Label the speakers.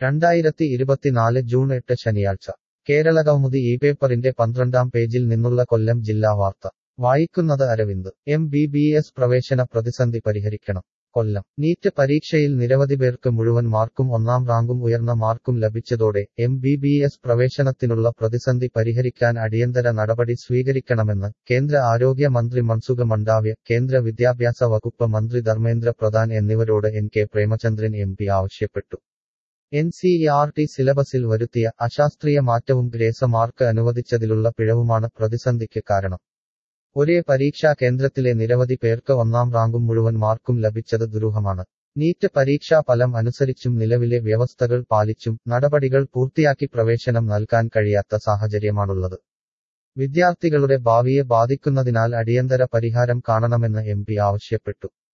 Speaker 1: രണ്ടായിരത്തി ഇരുപത്തിനാല് ജൂൺ എട്ട് ശനിയാഴ്ച കേരളകൗമുദി ഈ പേപ്പറിന്റെ പന്ത്രണ്ടാം പേജിൽ നിന്നുള്ള കൊല്ലം ജില്ലാ വാർത്ത വായിക്കുന്നത് Aravind M B B S പ്രവേശന പ്രതിസന്ധി പരിഹരിക്കണം കൊല്ലം നീറ്റ് പരീക്ഷയിൽ നിരവധി പേർക്ക് മുഴുവൻ മാർക്കും ഒന്നാം റാങ്കും ഉയർന്ന മാർക്കും ലഭിച്ചതോടെ എം ബി ബി എസ് പ്രവേശനത്തിനുള്ള പ്രതിസന്ധി പരിഹരിക്കാൻ അടിയന്തര നടപടി സ്വീകരിക്കണമെന്ന് കേന്ദ്ര ആരോഗ്യ മന്ത്രി മൻസുഖ മണ്ഡാവ്യ കേന്ദ്ര വിദ്യാഭ്യാസ വകുപ്പ് മന്ത്രി ധർമ്മേന്ദ്ര പ്രധാൻ എന്നിവരോട് N K Premachandran M P ആവശ്യപ്പെട്ടു എൻ സി ആർ ടി സിലബസിൽ വരുത്തിയ അശാസ്ത്രീയ മാറ്റവും ഗ്രേസ മാർക്ക് അനുവദിച്ചതിലുള്ള പിഴവുമാണ് പ്രതിസന്ധിക്ക് കാരണം ഒരേ പരീക്ഷാ കേന്ദ്രത്തിലെ നിരവധി പേർക്ക് ഒന്നാം റാങ്കും മുഴുവൻ മാർക്കും ലഭിച്ചത് ദുരൂഹമാണ് നീറ്റ് പരീക്ഷാ ഫലം അനുസരിച്ചും നിലവിലെ വ്യവസ്ഥകൾ പാലിച്ചും നടപടികൾ പൂർത്തിയാക്കി പ്രവേശനം നൽകാൻ കഴിയാത്ത സാഹചര്യമാണുള്ളത് വിദ്യാർത്ഥികളുടെ ഭാവിയെ ബാധിക്കുന്നതിനാൽ അടിയന്തര പരിഹാരം കാണണമെന്ന് എം പി ആവശ്യപ്പെട്ടു